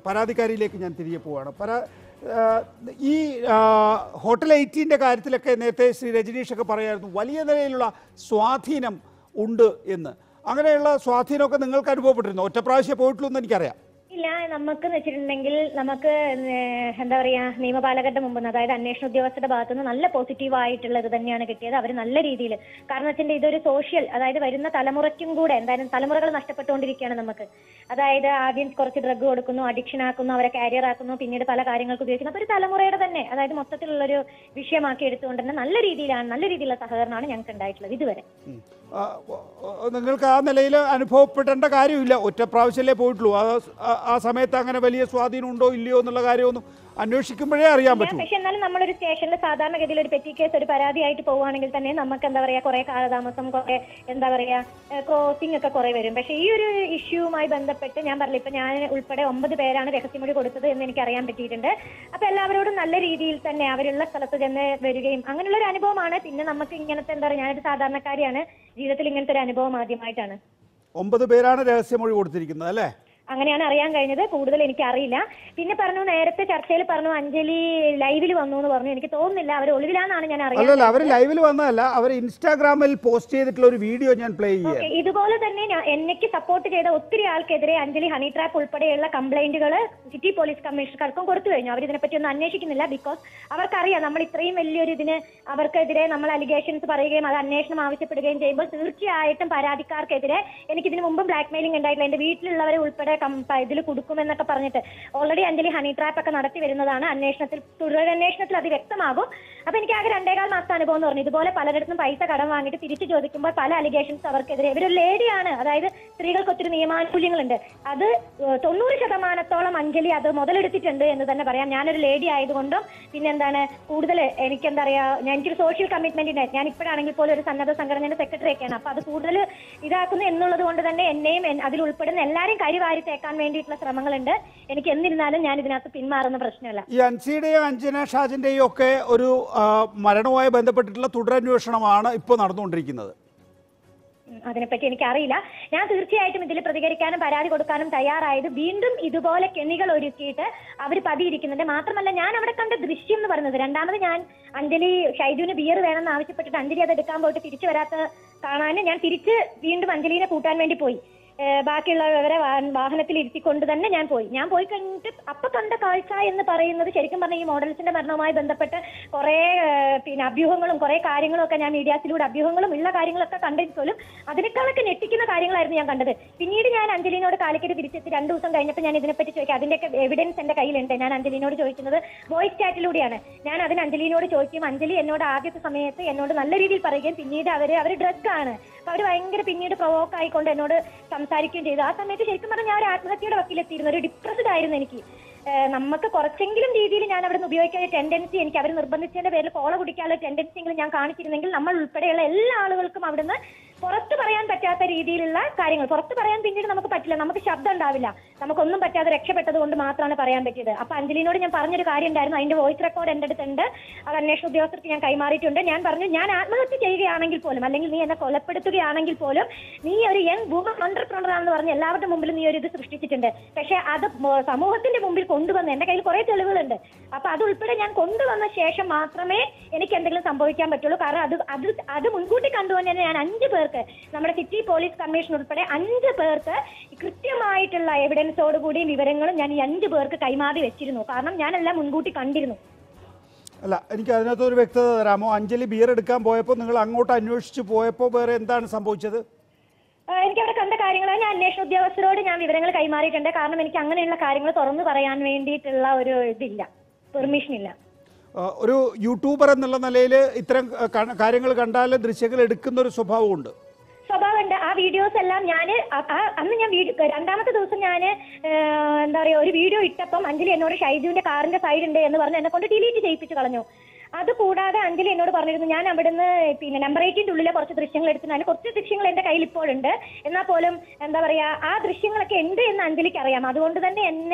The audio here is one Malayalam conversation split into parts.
പരാതിക്കാരിയിലേക്ക് ഞാൻ തിരികെ പോവുകയാണ് പരാ ആ, ഈ ആ, ഹോട്ടൽ എയ്റ്റീൻ്റെ കാര്യത്തിലൊക്കെ നേരത്തെ ശ്രീ രജനീഷൊക്കെ പറയായിരുന്നു വലിയ നിലയിലുള്ള സ്വാധീനം ഉണ്ട് എന്ന് അങ്ങനെയുള്ള സ്വാധീനമൊക്കെ നിങ്ങൾക്ക് അനുഭവപ്പെട്ടിരുന്നു ഒറ്റ പ്രാവശ്യം പോയിട്ടുള്ളൂ എന്ന് എനിക്കറിയാം ഇല്ല നമുക്ക് വെച്ചിട്ടുണ്ടെങ്കിൽ നമുക്ക് ഏഹ്, എന്താ പറയാ നിയമപാലകരുടെ മുമ്പ് നിന്ന് അതായത് അന്വേഷണ ഉദ്യോഗസ്ഥരുടെ ഭാഗത്തു നിന്ന് നല്ല പോസിറ്റീവ് ആയിട്ടുള്ള ഇത് തന്നെയാണ് കിട്ടിയത് അവർ നല്ല രീതിയിൽ കാരണം വെച്ചാൽ ഇതൊരു സോഷ്യൽ അതായത് വരുന്ന തലമുറയ്ക്കും കൂടെ എന്തായാലും തലമുറകൾ നഷ്ടപ്പെട്ടുകൊണ്ടിരിക്കുകയാണ് നമുക്ക് അതായത് ആദ്യം കുറച്ച് ഡ്രഗ് കൊടുക്കുന്നു അഡിക്ഷൻ ആക്കുന്നു അവരെ കാരിയർ ആക്കുന്നു പിന്നീട് പല കാര്യങ്ങൾക്ക് ഉപയോഗിക്കുന്നു അപ്പൊ ഒരു തലമുറയുടെ തന്നെ അതായത് മൊത്തത്തിലുള്ളൊരു വിഷയമാക്കി എടുത്തുകൊണ്ട് തന്നെ നല്ല രീതിയിലാണ് നല്ല രീതിയിലുള്ള സഹകരണമാണ് ഞങ്ങൾക്ക് ഉണ്ടായിട്ടുള്ളത് ഇതുവരെ ഉം. ആ, ഓ, ഓ, നിങ്ങൾക്ക് ആ നിലയിൽ അനുഭവപ്പെടേണ്ട കാര്യമില്ല ഒറ്റ പ്രാവശ്യമല്ലേ പോയിട്ടുള്ളൂ ആ ആ- ആ സമയത്ത് അങ്ങനെ വലിയ സ്വാധീനം ഉണ്ടോ ഇല്ലയോ എന്നുള്ള കാര്യമൊന്നും അന്വേഷിക്കുമ്പോഴേ അറിയാൻ പറ്റൂ പക്ഷെ എന്നാലും നമ്മളൊരു സ്റ്റേഷനിൽ സാധാരണഗതിയിൽ ഒരു പെറ്റി കേസ് ഒരു പരാതിയായിട്ട് പോവുകയാണെങ്കിൽ തന്നെ നമുക്ക് എന്താ പറയാ കുറെ കാലതാമസം കുറെ എന്താ പറയാ ക്രോസിംഗ് ഒക്കെ കുറെ വരും പക്ഷെ ഈ ഒരു ഇഷ്യൂവുമായി ബന്ധപ്പെട്ട് ഞാൻ പറഞ്ഞില്ല ഇപ്പൊ ഞാൻ ഉൾപ്പെടെ ഒമ്പത് പേരാണ് രഹസ്യമൊഴി കൊടുത്തത് എന്ന് എനിക്ക് അറിയാൻ പറ്റിയിട്ടുണ്ട് അപ്പൊ എല്ലാവരോടും നല്ല രീതിയിൽ തന്നെ അവരുള്ള സ്ഥലത്ത് ചെന്ന് വരികയും അങ്ങനെയുള്ള ഒരു അനുഭവമാണ് പിന്നെ നമുക്ക് ഇങ്ങനത്തെ എന്താ പറയാ ഞാനൊരു സാധാരണക്കാരിയാണ് ജീവിതത്തിൽ ഇങ്ങനത്തെ ഒരു അനുഭവം ആദ്യമായിട്ടാണ് ഒമ്പത് പേരാണ് രഹസ്യമൊഴി കൊടുത്തിരിക്കുന്നത് അല്ലേ അങ്ങനെയാണ് അറിയാൻ കഴിഞ്ഞത് കൂടുതൽ എനിക്ക് അറിയില്ല പിന്നെ പറഞ്ഞു നേരത്തെ ചർച്ചയിൽ പറഞ്ഞു അഞ്ജലി ലൈവിൽ വന്നു എന്ന് പറഞ്ഞു എനിക്ക് തോന്നുന്നില്ല അവർ ഒളിവിലാന്നാണ് ഞാൻ അറിയാൻ അല്ലല്ല അവർ ലൈവിൽ വന്നതല്ല അവർ ഇൻസ്റ്റാഗ്രാമിൽ പോസ്റ്റ് ചെയ്തിട്ടുള്ള ഒരു വീഡിയോ ഞാൻ പ്ലേ ചെയ്യാം ഓക്കെ ഇതുപോലെ തന്നെ ഞാൻ എനിക്ക് സപ്പോർട്ട് ചെയ്ത ഒത്തിരി ആൾക്കെതിരെ അഞ്ജലി ഹണി ട്രാപ്പ് ഉൾപ്പെടെയുള്ള കംപ്ലൈന്റുകൾ സിറ്റി പോലീസ് കമ്മീഷണർക്കും കൊടുത്തു കഴിഞ്ഞു അവർ ഇതിനെപ്പറ്റി ഒന്നും അന്വേഷിക്കുന്നില്ല ബിക്കോസ് അവർക്കറിയാം നമ്മൾ ഇത്രയും വലിയൊരു ഇതിന് അവർക്കെതിരെ നമ്മൾ അലിഗേഷൻസ് പറയുകയും അത് അന്വേഷണം ആവശ്യപ്പെടുകയും ചെയ്യുമ്പോൾ തീർച്ചയായിട്ടും പരാതിക്കാർക്കെതിരെ എനിക്ക് ഇതിനു മുമ്പും ബ്ലാക്ക് മെയിലിംഗ് ഉണ്ടായിട്ടില്ല എന്റെ വീട്ടിലുള്ളവരെ ഉൾപ്പെടെ ഇതിൽ കൊടുക്കുമെന്നൊക്കെ പറഞ്ഞിട്ട് ഓൾറെഡി അഞ്ജലി ഹണി ട്രാപ്പ് ഒക്കെ നടത്തി വരുന്നതാണ് അന്വേഷണത്തിൽ തുടരന്വേഷണത്തിൽ അത് വ്യക്തമാകും അപ്പൊ എനിക്ക് ആകെ രണ്ടേകാൽ മാസത്തെ അനുഭവം എന്ന് പറഞ്ഞു ഇതുപോലെ പലരിടത്തും പൈസ കടം വാങ്ങിയിട്ട് തിരിച്ചു ചോദിക്കുമ്പോൾ പല അലിഗേഷൻസ് അവർക്കെതിരെ ഇവരൊരു ലേഡിയാണ് അതായത് സ്ത്രീകൾക്ക് ഒത്തിരി നിയമാനുകൂല്യങ്ങളുണ്ട് അത് ഏഹ്, തൊണ്ണൂറ് ശതമാനത്തോളം അഞ്ജലി അത് മുതലെടുത്തിട്ടുണ്ട് എന്ന് തന്നെ പറയാം ഞാനൊരു ലേഡി ആയതുകൊണ്ടും പിന്നെ എന്താണ് കൂടുതൽ എനിക്ക് എന്താ പറയാ ഞാൻ എനിക്കൊരു സോഷ്യൽ കമ്മിറ്റ്മെന്റ് ഉണ്ട് ഞാൻ ഇപ്പോഴാണെങ്കിൽ പോലും ഒരു സന്നദ്ധ സംഘടനയുടെ സെക്രട്ടറി ഒക്കെയാണ് അപ്പൊ അത് കൂടുതൽ ഇതാക്കുന്നു എന്നുള്ളത് കൊണ്ട് തന്നെ എന്നെയും എൻ- അതിൽ ഉൾപ്പെടുന്ന എല്ലാവരെയും കരിവാരി തേക്കാൻ വേണ്ടിയിട്ടുള്ള ശ്രമങ്ങളുണ്ട് എനിക്ക് എന്നിരുന്നാലും ഞാൻ ഇതിനകത്ത് പിന്മാറുന്ന പ്രശ്നമല്ല ഈ അൻസിയുടെയും അഞ്ജന ഷാജിൻ്റെയും ഒക്കെ ഒരു ആ, മരണവുമായി ബന്ധപ്പെട്ടിട്ടുള്ള തുടരന്വേഷണമാണ് ഇപ്പോൾ നടന്നുകൊണ്ടിരിക്കുന്നത് ഉം, അതിനെപ്പറ്റി എനിക്ക് അറിയില്ല ഞാൻ തീർച്ചയായിട്ടും ഇതിൽ പ്രതികരിക്കാനും പരാതി കൊടുക്കാനും തയ്യാറായത് വീണ്ടും ഇതുപോലെ കെണികൾ ഒരുക്കിയിട്ട് അവർ പതിയിരിക്കുന്നുണ്ട് മാത്രമല്ല ഞാൻ അവിടെ കണ്ട ദൃശ്യം എന്ന് പറയുന്നത് രണ്ടാമത് ഞാൻ അഞ്ജലി ഷൈജുവിന് ബിയർ വേണമെന്ന് ആവശ്യപ്പെട്ടിട്ട് അഞ്ജലി അത് എടുക്കാൻ പോയിട്ട് തിരിച്ചു വരാത്ത കാണാൻ ഞാൻ തിരിച്ച് വീണ്ടും അഞ്ജലിനെ കൂട്ടാൻ വേണ്ടി പോയി ഏഹ് ബാക്കിയുള്ളവരെ വാ- വാഹനത്തിൽ ഇരുത്തിക്കൊണ്ട് തന്നെ ഞാൻ പോയി ഞാൻ പോയി കഴിഞ്ഞിട്ട് അപ്പൊ കണ്ട കാഴ്ച എന്ന് പറയുന്നത് ശരിക്കും പറഞ്ഞ ഈ മോഡൽസിന്റെ മരണവുമായി ബന്ധപ്പെട്ട് കുറെ ഏഹ് പിന്നെ അഭ്യൂഹങ്ങളും കുറെ കാര്യങ്ങളും ഒക്കെ ഞാൻ മീഡിയാസിലൂടെ അഭ്യൂഹങ്ങളും ഉള്ള കാര്യങ്ങളൊക്കെ കണ്ടെങ്കിൽ പോലും അതിനേക്കാളൊക്കെ ഞെട്ടിക്കുന്ന കാര്യങ്ങളായിരുന്നു ഞാൻ കണ്ടത് പിന്നീട് ഞാൻ അഞ്ജലിനോട് കാലിക്കറ്റ് തിരിച്ചെത്തി രണ്ടു ദിവസം കഴിഞ്ഞപ്പോൾ ഞാൻ ഇതിനെപ്പറ്റി ചോദിക്കാം അതിന്റെയൊക്കെ എവിഡൻസ് എന്റെ കയ്യിലുണ്ട് ഞാൻ അഞ്ജലിനോട് ചോദിക്കുന്നത് വോയിസ് ചാറ്റിലൂടെയാണ് ഞാൻ അതിന് അഞ്ജലിനോട് ചോദിക്കും അഞ്ജലി എന്നോട് ആദ്യത്തെ സമയത്ത് എന്നോട് നല്ല രീതിയിൽ പറയുകയും പിന്നീട് അവര് അവർ ഡ്രഗ്ഗാണ് അപ്പൊ അവര് ഭയങ്കര പിന്നീട് പ്രൊവോക്ക് ആയിക്കൊണ്ട് എന്നോട് സംസാരിക്കുകയും ചെയ്തു ആ സമയത്ത് ശരിക്കും പറഞ്ഞാൽ ഞാൻ ഒരു ആത്മഹത്യയുടെ വക്കിലെത്തിയിരുന്നു ഒരു ഡിപ്രസ്ഡ് ആയിരുന്നു എനിക്ക് ഏഹ് നമുക്ക് കുറച്ചെങ്കിലും രീതിയിൽ ഞാൻ അവിടെ നിന്ന് ഉപയോഗിക്കാൻ ടെൻഡൻസി എനിക്ക് അവർ നിർബന്ധിച്ചതിന്റെ പേരിൽ കോള കുടിക്കാനുള്ള ടെൻഡൻസി എങ്കിലും ഞാൻ കാണിച്ചിരുന്നെങ്കിൽ നമ്മൾ ഉൾപ്പെടെയുള്ള എല്ലാ ആളുകൾക്കും അവിടുന്ന് പുറത്ത് പറയാൻ പറ്റാത്ത രീതിയിലുള്ള കാര്യങ്ങൾ പുറത്ത് പറയാൻ പിന്നീട് നമുക്ക് പറ്റില്ല നമുക്ക് ശബ്ദം ഉണ്ടാവില്ല നമുക്കൊന്നും പറ്റാതെ രക്ഷപ്പെട്ടത് കൊണ്ട് മാത്രമാണ് പറയാൻ പറ്റിയത് അപ്പൊ അഞ്ജലിനോട് ഞാൻ പറഞ്ഞൊരു കാര്യം ഉണ്ടായിരുന്നു അതിന്റെ വോയിസ് റെക്കോർഡ് എന്റെ അടുത്തുണ്ട് അത് അന്വേഷണ ഉദ്യോഗസ്ഥർക്ക് ഞാൻ കൈമാറിയിട്ടുണ്ട് ഞാൻ പറഞ്ഞു ഞാൻ ആത്മഹത്യ ചെയ്യുകയാണെങ്കിൽ പോലും അല്ലെങ്കിൽ നീ എന്നെ കൊലപ്പെടുത്തുകയാണെങ്കിൽ പോലും നീ ഒരു യങ് വുമൺ ഓണ്ടർപ്രണർ ആണെന്ന് പറഞ്ഞ് എല്ലാവരുടെ മുമ്പിൽ നീ ഒരു ഇത് സൃഷ്ടിച്ചിട്ടുണ്ട് പക്ഷെ അത് മ- സമൂഹത്തിന്റെ മുമ്പിൽ കൊണ്ടുവന്ന് എന്റെ കയ്യിൽ കുറെ തെളിവുകളുണ്ട് അപ്പൊ അത് ഉൾപ്പെടെ ഞാൻ കൊണ്ടുവന്ന ശേഷം മാത്രമേ എനിക്ക് എന്തെങ്കിലും സംഭവിക്കാൻ പറ്റുള്ളൂ കാരണം അത് അത് അത് മുൻകൂട്ടി കണ്ടുകൊണ്ട് തന്നെ ഞാൻ അഞ്ച് പേർക്ക് നമ്മുടെ സിറ്റി പോലീസ് കമ്മീഷൻ ഉൾപ്പെടെ അഞ്ച് പേർക്ക് കൃത്യമായിട്ടുള്ള എവിഡൻസോട് കൂടി വിവരങ്ങളും ഞാൻ ഈ അഞ്ച് പേർക്ക് കൈമാറി വെച്ചിരുന്നു കാരണം ഞാനെല്ലാം മുൻകൂട്ടി കണ്ടിരുന്നു അല്ല എനിക്ക് അതിനകത്തൊരു വ്യക്തത തരാമോ അഞ്ജലി ബിയർ എടുക്കാൻ പോയപ്പോൾ നിങ്ങൾ അങ്ങോട്ട് അന്വേഷിച്ച് പോയപ്പോൾ വേറെ എന്താണ് സംഭവിച്ചത് ആ, എനിക്ക് അവിടെ കണ്ട കാര്യങ്ങൾ ഞാൻ അന്വേഷണ ഉദ്യോഗസ്ഥരോട് ഞാൻ വിവരങ്ങൾ കൈമാറിയിട്ടുണ്ട് കാരണം എനിക്ക് അങ്ങനെയുള്ള കാര്യങ്ങൾ തുറന്നു പറയാൻ വേണ്ടിയിട്ടുള്ള ഒരു ഇതില്ല പെർമിഷൻ ഇല്ല ആ, ഒരു യൂട്യൂബർ എന്നുള്ള നിലയിൽ ഇത്തരം കാര്യങ്ങൾ കണ്ടാൽ ദൃശ്യങ്ങൾ എടുക്കുന്ന ഒരു സ്വഭാവമുണ്ട് സ്വഭാവമുണ്ട് ആ വീഡിയോസ് എല്ലാം ഞാൻ അന്ന് ഞാൻ വീഡിയോ രണ്ടാമത്തെ ദിവസം ഞാൻ എന്താ പറയാ ഒരു വീഡിയോ ഇട്ടപ്പം അഞ്ജലി എന്നോട് ഷൈജുവിന്റെ കാറിന്റെ സൈഡ് ഉണ്ട് എന്ന് പറഞ്ഞ് എന്നെ കൊണ്ട് ഡിലീറ്റ് ചെയ്യിപ്പിച്ച് കളഞ്ഞു അത് കൂടാതെ അഞ്ജലി എന്നോട് പറഞ്ഞിരുന്നു ഞാൻ അവിടുന്ന് പിന്നെ നമ്പർ എയ്റ്റിന്റെ ഉള്ളിലെ കുറച്ച് ദൃശ്യങ്ങൾ എടുത്തു അതിന് കുറച്ച് ദൃശ്യങ്ങൾ എന്റെ കയ്യിൽ ഇപ്പോഴുണ്ട് എന്നാൽ പോലും എന്താ പറയാ ആ ദൃശ്യങ്ങളൊക്കെ ഉണ്ട് എന്ന് അഞ്ജലിക്ക് അറിയാം അതുകൊണ്ട് തന്നെ എന്നെ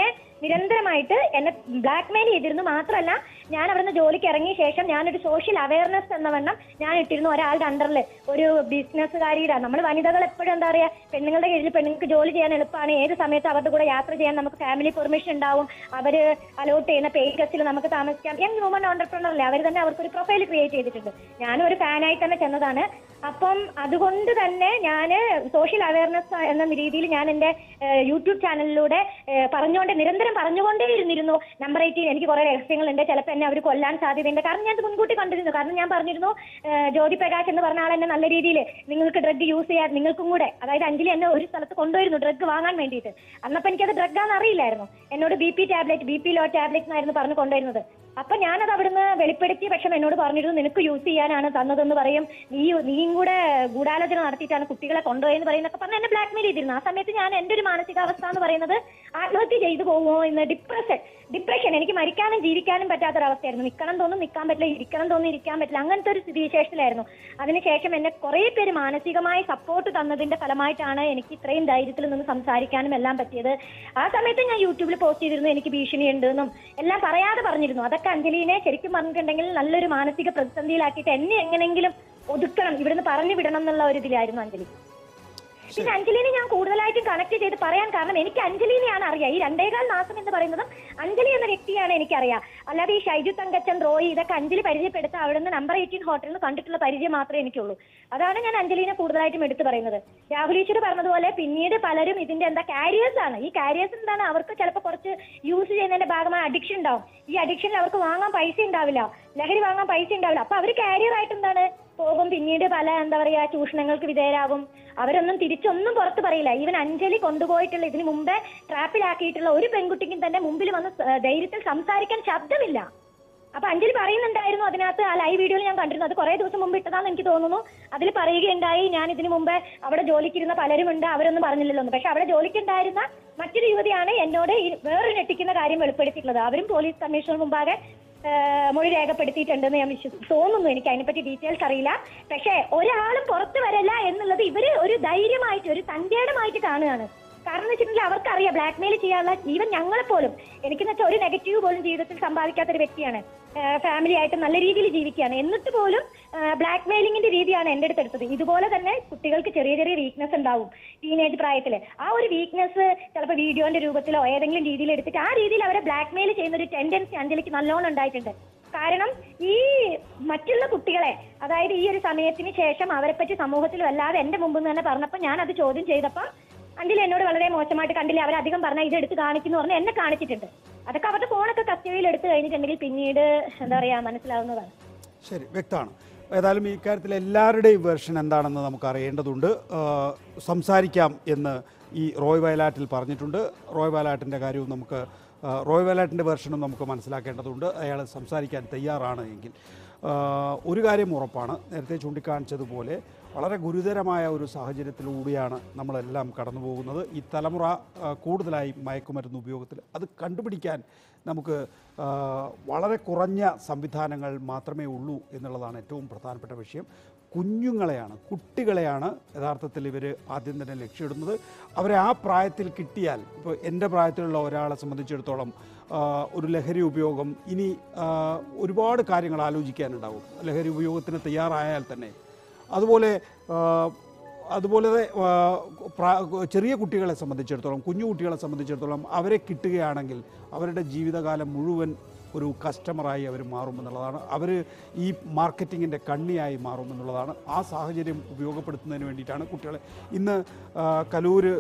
നിരന്തരമായിട്ട് എന്നെ ബ്ലാക്ക് മെയിൽ ചെയ്തിരുന്നു മാത്രമല്ല ഞാൻ അവിടുന്ന് ജോലിക്ക് ഇറങ്ങിയ ശേഷം ഞാനൊരു സോഷ്യൽ അവയർനെസ് എന്ന വണ്ണം ഞാൻ ഇട്ടിരുന്നു ഒരാളുടെ അണ്ടറിൽ ഒരു ബിസിനസ്സുകാരിയുടെ നമ്മൾ വനിതകൾ എപ്പോഴും എന്താ പറയാ പെണ്ണുങ്ങളുടെ കീഴിൽ പെണ്ണുങ്ങൾക്ക് ജോലി ചെയ്യാൻ എളുപ്പമാണ് ഏത് സമയത്ത് അവരുടെ കൂടെ യാത്ര ചെയ്യാൻ നമുക്ക് ഫാമിലി പെർമിഷൻ ഉണ്ടാവും അവര് അലോട്ട് ചെയ്യുന്ന പേ ഗസ്റ്റിൽ നമുക്ക് താമസിക്കാം യങ് വുമൺ ഓണ്ടർപ്രണർ അല്ലേ അവർ തന്നെ അവർക്കൊരു പ്രൊഫൈൽ ക്രിയേറ്റ് ചെയ്തിട്ടുണ്ട് ഞാനും ഒരു ഫാനായി തന്നെ ചെന്നതാണ് അപ്പം അതുകൊണ്ട് തന്നെ ഞാൻ സോഷ്യൽ അവയർനെസ് എന്ന രീതിയിൽ ഞാൻ എൻ്റെ യൂട്യൂബ് ചാനലിലൂടെ ഏഹ്, പറഞ്ഞുകൊണ്ട് നിരന്തരം പറഞ്ഞുകൊണ്ടേ ഇരുന്നിരുന്നു നമ്പർ എയ്റ്റീൻ എനിക്ക് കുറെ രഹസ്യങ്ങളുണ്ട് ചിലപ്പോൾ എന്നെ അവർ കൊല്ലാൻ സാധ്യതയുണ്ട് കാരണം ഞാൻ ഇത് മുൻകൂട്ടി കണ്ടിരുന്നു കാരണം ഞാൻ പറഞ്ഞിരുന്നു ഏഹ്, ജ്യോതി പ്രകാശ് എന്ന് പറഞ്ഞ ആൾ എന്നെ നല്ല രീതിയിൽ നിങ്ങൾക്ക് ഡ്രഗ് യൂസ് ചെയ്യാൻ നിങ്ങൾക്കും കൂടെ അതായത് അഞ്ജലി എന്നെ ഒരു സ്ഥലത്ത് കൊണ്ടുവരുന്നു ഡ്രഗ് വാങ്ങാൻ വേണ്ടിയിട്ട് അന്നപ്പോൾ എനിക്കത് ഡ്രഗാന്ന് അറിയില്ലായിരുന്നു എന്നോട് B P tablet B P low tablet എന്നായിരുന്നു പറഞ്ഞു കൊണ്ടുവരുന്നത് അപ്പൊ ഞാനത് അവിടുന്ന് വെളിപ്പെടുത്തി പക്ഷെ എന്നോട് പറഞ്ഞിരുന്നു നിനക്ക് യൂസ് ചെയ്യാനാണ് തന്നതെന്ന് പറയും നീ നീയും കൂടെ ഗൂഢാലോചന നടത്തിയിട്ടാണ് കുട്ടികളെ കൊണ്ടുപോയെന്ന് പറയുന്നൊക്കെ പറഞ്ഞ് എന്നെ ബ്ലാക്ക് മെയിൽ ചെയ്തിരുന്നു ആ സമയത്ത് ഞാൻ എന്റെ ഒരു മാനസികാവസ്ഥ എന്ന് പറയുന്നത് ആത്മഹത്യ ചെയ്തു പോകുമോ എന്ന് ഡിപ്രഷൻ ഡിപ്രഷൻ എനിക്ക് മരിക്കാനും ജീവിക്കാനും പറ്റാത്തൊരവസ്ഥയായിരുന്നു നിൽക്കണം തോന്നും നിൽക്കാൻ പറ്റില്ല ഇരിക്കണം തോന്നും ഇരിക്കാൻ പറ്റില്ല അങ്ങനത്തെ ഒരു സ്ഥിതിവിശേഷത്തിലായിരുന്നു അതിനുശേഷം എന്നെ കുറെ പേര് മാനസികമായി സപ്പോർട്ട് തന്നതിന്റെ ഫലമായിട്ടാണ് എനിക്ക് ഇത്രയും ധൈര്യത്തിൽ നിന്ന് സംസാരിക്കാനും എല്ലാം പറ്റിയത് ആ സമയത്ത് ഞാൻ യൂട്യൂബിൽ പോസ്റ്റ് ചെയ്തിരുന്നു എനിക്ക് ഭീഷണിയുണ്ട് എന്നും എല്ലാം പറയാതെ പറഞ്ഞിരുന്നു അതൊക്കെ അഞ്ജലിനെ ശരിക്കും പറഞ്ഞിട്ടുണ്ടെങ്കിൽ നല്ലൊരു മാനസിക പ്രതിസന്ധിയിലാക്കിയിട്ട് എന്നെ എങ്ങനെങ്കിലും ഒതുക്കണം ഇവിടുന്ന് പറഞ്ഞു വിടണം എന്നുള്ള ഒരു ഇതിലായിരുന്നു അഞ്ജലി പിന്നെ അഞ്ജലിനെ ഞാൻ കൂടുതലായിട്ടും കണക്ട് ചെയ്ത് പറയാൻ കാരണം എനിക്ക് അഞ്ജലിനെയാണ് അറിയാം ഈ രണ്ടേകാൽ മാസം എന്ന് പറയുന്നതും അഞ്ജലി എന്ന വ്യക്തിയാണ് എനിക്കറിയാം അല്ലാതെ ഈ ഷൈജു തങ്കച്ചൻ റോയി ഇതൊക്കെ അഞ്ജലി പരിചയപ്പെടുത്ത അവിടെ നിന്ന് നമ്പർ എയ്റ്റീൻ ഹോട്ടലിൽ നിന്ന് കണ്ടിട്ടുള്ള പരിചയം മാത്രമേ എനിക്കുള്ളൂ അതാണ് ഞാൻ അഞ്ജലിനെ കൂടുതലായിട്ടും എടുത്തു പറയുന്നത് രാഹുൽ ഈശ്വർ പറഞ്ഞതുപോലെ പിന്നീട് പലരും ഇതിന്റെ എന്താ കാരിയേഴ്സ് ആണ് ഈ കാരിയേഴ്സ് എന്താണ് അവർക്ക് ചിലപ്പോൾ കുറച്ച് യൂസ് ചെയ്യുന്നതിന്റെ ഭാഗമായി അഡിക്ഷൻ ഉണ്ടാവും ഈ അഡിക്ഷനിൽ അവർക്ക് വാങ്ങാൻ പൈസ ഉണ്ടാവില്ല ലഹരി വാങ്ങാൻ പൈസ ഉണ്ടാവില്ല അപ്പൊ അവർ കാരിയർ ആയിട്ട് എന്താണ് പോകും പിന്നീട് പല എന്താ പറയാ ചൂഷണങ്ങൾക്ക് വിധേയരാകും അവരൊന്നും തിരിച്ചൊന്നും പുറത്ത് പറയില്ല ഈവൻ അഞ്ജലി കൊണ്ടുപോയിട്ടുള്ള ഇതിന് മുമ്പേ ട്രാപ്പിലാക്കിയിട്ടുള്ള ഒരു പെൺകുട്ടിക്കും തന്നെ മുമ്പിൽ വന്ന് സ- ധൈര്യത്തിൽ സംസാരിക്കാൻ ശബ്ദമില്ല അപ്പൊ അഞ്ജലി പറയുന്നുണ്ടായിരുന്നു അതിനകത്ത് ആ ലൈവ് വീഡിയോയിൽ ഞാൻ കണ്ടിരുന്നു അത് കുറെ ദിവസം മുമ്പ് ഇട്ടതാന്ന് എനിക്ക് തോന്നുന്നു അതിൽ പറയുകയുണ്ടായി ഞാൻ ഇതിനു മുമ്പ് അവിടെ ജോലിക്കിരുന്ന പലരുമുണ്ട് അവരൊന്നും പറഞ്ഞില്ലല്ലോ എന്ന്. പക്ഷെ അവിടെ ജോലിക്കുണ്ടായിരുന്ന മറ്റൊരു യുവതിയാണ് എന്നോട് ഈ വേറൊരു ഞെട്ടിക്കുന്ന കാര്യം വെളിപ്പെടുത്തിയിട്ടുള്ളത് അവരും പോലീസ് കമ്മീഷണർ മുമ്പാകെ ഏഹ്, മൊഴി രേഖപ്പെടുത്തിയിട്ടുണ്ടെന്ന് ഞാൻ വിശ്വസി തോന്നുന്നു എനിക്ക് അതിനെപ്പറ്റി ഡീറ്റെയിൽസ് അറിയില്ല പക്ഷേ ഒരാളും പുറത്തു വരല്ല എന്നുള്ളത് ഇവര് ഒരു ധൈര്യമായിട്ട് ഒരു തന്റേടമായിട്ട് കാണുകയാണ് കാരണം എന്ന് വെച്ചിട്ടുണ്ടെങ്കിൽ അവർക്കറിയാം ബ്ലാക്ക് മെയിൽ ചെയ്യാനുള്ള ഈവൻ ഞങ്ങളെ പോലും എനിക്കെന്ന് വെച്ചാൽ ഒരു നെഗറ്റീവ് പോലും ജീവിതത്തിൽ സമ്പാദിക്കാത്ത ഒരു വ്യക്തിയാണ് ഫാമിലി ആയിട്ട് നല്ല രീതിയിൽ ജീവിക്കുകയാണ് എന്നിട്ട് പോലും ബ്ലാക്ക് മെയിലിംഗിന്റെ രീതിയാണ് എൻ്റെ അടുത്ത് എടുത്തത് ഇതുപോലെ തന്നെ കുട്ടികൾക്ക് ചെറിയ ചെറിയ വീക്ക്നെസ് ഉണ്ടാവും ടീനേജ് പ്രായത്തിൽ ആ ഒരു വീക്ക്നെസ് ചിലപ്പോൾ വീഡിയോന്റെ രൂപത്തിലോ ഏതെങ്കിലും രീതിയിൽ എടുത്തിട്ട് ആ രീതിയിൽ അവരെ ബ്ലാക്ക് മെയിൽ ചെയ്യുന്ന ഒരു ടെൻഡൻസി അഞ്ജലിക്ക് നല്ലോണം ഉണ്ടായിട്ടുണ്ട് കാരണം ഈ മറ്റുള്ള കുട്ടികളെ അതായത് ഈ ഒരു സമയത്തിന് ശേഷം അവരെ പറ്റി സമൂഹത്തിൽ വല്ലാതെ എന്റെ മുമ്പ് നിന്ന് തന്നെ പറഞ്ഞപ്പോൾ ഞാൻ അത് ചോദ്യം ചെയ്തപ്പോൾ അഞ്ജലി എന്നോട് വളരെ മോശമായിട്ട് കണ്ടില്ല അവരധികം പറഞ്ഞാൽ ഇത് എടുത്ത് കാണിക്കുന്നു പറഞ്ഞ് എന്നെ കാണിച്ചിട്ടുണ്ട് അതൊക്കെ അവരുടെ ഫോണൊക്കെ കസ്റ്റഡിയിൽ എടുത്തു കഴിഞ്ഞിട്ടുണ്ടെങ്കിൽ പിന്നീട് എന്താ പറയാ മനസ്സിലാവുന്നതാണ് ശരി വ്യക്തമാണ് ഏതായാലും ഈ കാര്യത്തിൽ എല്ലാവരുടെയും വെർഷൻ എന്താണെന്ന് നമുക്ക് അറിയേണ്ടതുണ്ട് ആ, സംസാരിക്കാം എന്ന് ഈ റോയ് വയലാറ്റിൽ പറഞ്ഞിട്ടുണ്ട് റോയ് വയലാറ്റിൻ്റെ കാര്യവും നമുക്ക് ആ, റോയ് വയലാറ്റിൻ്റെ വെർഷനും നമുക്ക് മനസ്സിലാക്കേണ്ടതുണ്ട് അയാൾ സംസാരിക്കാൻ തയ്യാറാണ് എങ്കിൽ ആ, ഒരു കാര്യം ഉറപ്പാണ് നേരത്തെ ചൂണ്ടിക്കാണിച്ചതുപോലെ വളരെ ഗുരുതരമായ ഒരു സാഹചര്യത്തിലൂടെയാണ് നമ്മളെല്ലാം കടന്നു പോകുന്നത് ഈ തലമുറ ആ, കൂടുതലായി മയക്കുമരുന്ന് ഉപയോഗത്തിൽ അത് കണ്ടുപിടിക്കാൻ നമുക്ക് ആ, വളരെ കുറഞ്ഞ സംവിധാനങ്ങൾ മാത്രമേ ഉള്ളൂ എന്നുള്ളതാണ് ഏറ്റവും പ്രധാനപ്പെട്ട വിഷയം കുഞ്ഞുങ്ങളെയാണ് കുട്ടികളെയാണ് യഥാർത്ഥത്തിൽ ഇവർ ആദ്യം തന്നെ ലക്ഷ്യമിടുന്നത് അവരെ ആ പ്രായത്തിൽ കിട്ടിയാൽ ഇപ്പോൾ എൻ്റെ പ്രായത്തിലുള്ള ഒരാളെ സംബന്ധിച്ചിടത്തോളം ആ, ഒരു ലഹരി ഉപയോഗം ഇനി ആ, ഒരുപാട് കാര്യങ്ങൾ ആലോചിക്കാനുണ്ടാവും ലഹരി ഉപയോഗത്തിന് തയ്യാറായാൽ തന്നെ അതുപോലെ ആ, അതുപോലെ ആ, പ്രാ- ചെറിയ കുട്ടികളെ സംബന്ധിച്ചിടത്തോളം കുഞ്ഞു കുട്ടികളെ സംബന്ധിച്ചിടത്തോളം അവരെ കിട്ടുകയാണെങ്കിൽ അവരുടെ ജീവിതകാലം മുഴുവൻ ഒരു കസ്റ്റമറായി അവർ മാറുമെന്നുള്ളതാണ് അവർ ഈ മാർക്കറ്റിങ്ങിൻ്റെ കണ്ണിയായി മാറുമെന്നുള്ളതാണ് ആ സാഹചര്യം ഉപയോഗപ്പെടുത്തുന്നതിന് വേണ്ടിയിട്ടാണ് കുട്ടികളെ ഇന്ന് ആ, കലൂര്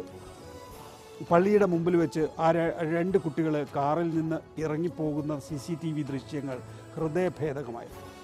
പള്ളിയുടെ മുമ്പിൽ വെച്ച് ആ ര- രണ്ട് കുട്ടികൾ കാറിൽ നിന്ന് ഇറങ്ങിപ്പോകുന്ന സി സി ടി വി ദൃശ്യങ്ങൾ ഹൃദയഭേദകമായിരുന്നു